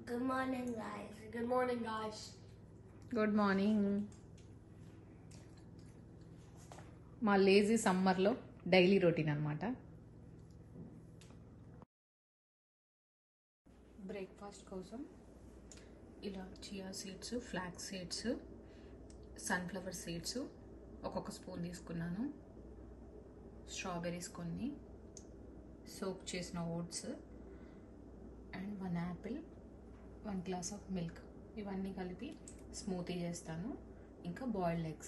Good morning, guys. Good morning, guys. Good morning మా lazy సమ్మర్లో daily routine అనమాట breakfast కోసం ఇలా chia seeds flax seeds sunflower seeds ఒక్కొక్క స్పూన్ తీసుకున్నాను స్ట్రాబెర్రీస్ కొన్ని సోక్ చేసిన oats and one apple one glass of milk ఇవన్నీ కలిపి స్మూతీ చేస్తాను ఇంకా బాయిల్డ్ ఎగ్స్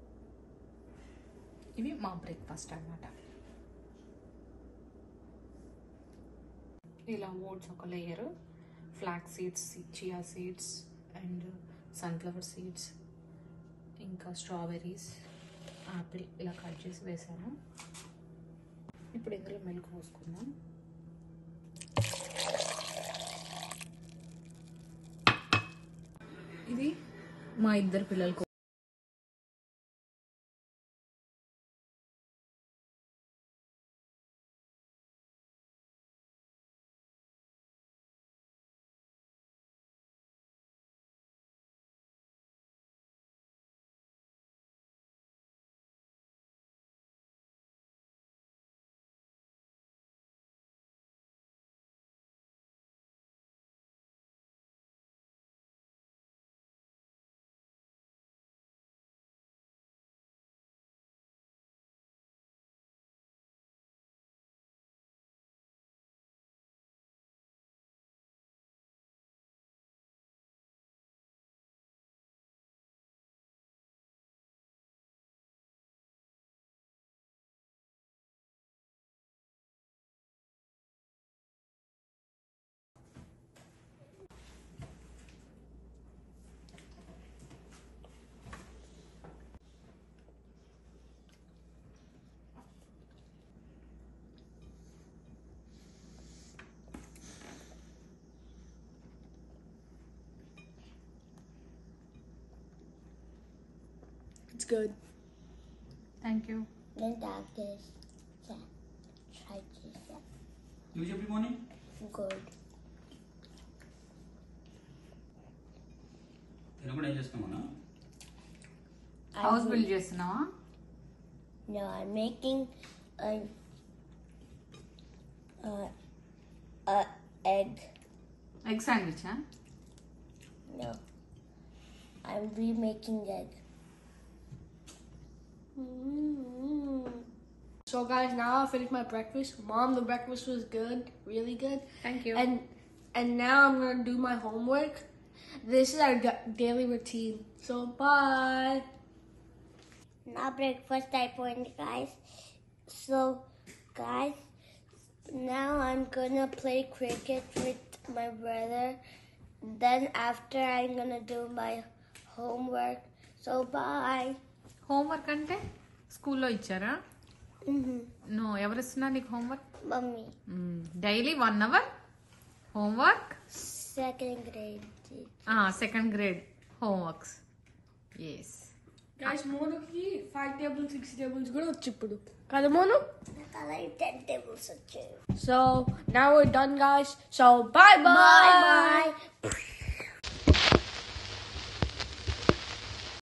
ఇవి మా బ్రేక్ఫాస్ట్ అన్నమాట ఇలా ఓట్స్ ఒక layer flax seeds chia seeds and sunflower seeds ఇంకా స్ట్రాబెర్రీస్ యాపిల్ ఇలా కట్ చేసి వేసాను ఇప్పుడు ఇందులో మిల్క్ పోసుకుందాం ఇది మా ఇద్దరు పిల్లలకు It's good. Thank you Then doctors said, try this. Use every morning Good. తినకుండా ఏం చేస్తున్నామన్నా హౌస్ బిల్డ్ చేస్తున్నావా No, I'm making a, a, a egg. Egg శాండ్విచా No, I'm remaking egg. So, guys, now I finished my breakfast. Mom, the breakfast was good, really good. Thank you And and now I'm gonna do my homework. This is our da- daily routine. So, bye. Now breakfast type one, guys. So, guys, now I'm gonna play cricket with my brother. Then after I'm gonna do my homework. So bye. Homework అంటే స్కూల్లో ఇచ్చారా Mm-hmm. No ఎవరు ఇస్తున్నారు నీకు homework Mommy, daily one hour homework second grade. Second grade homeworks yes Guys, మోనుకి five table six tables కూడా వచ్చి ఇప్పుడు కదా మోను I like ten tables of two. So now we're done, guys. So bye bye. Bye bye.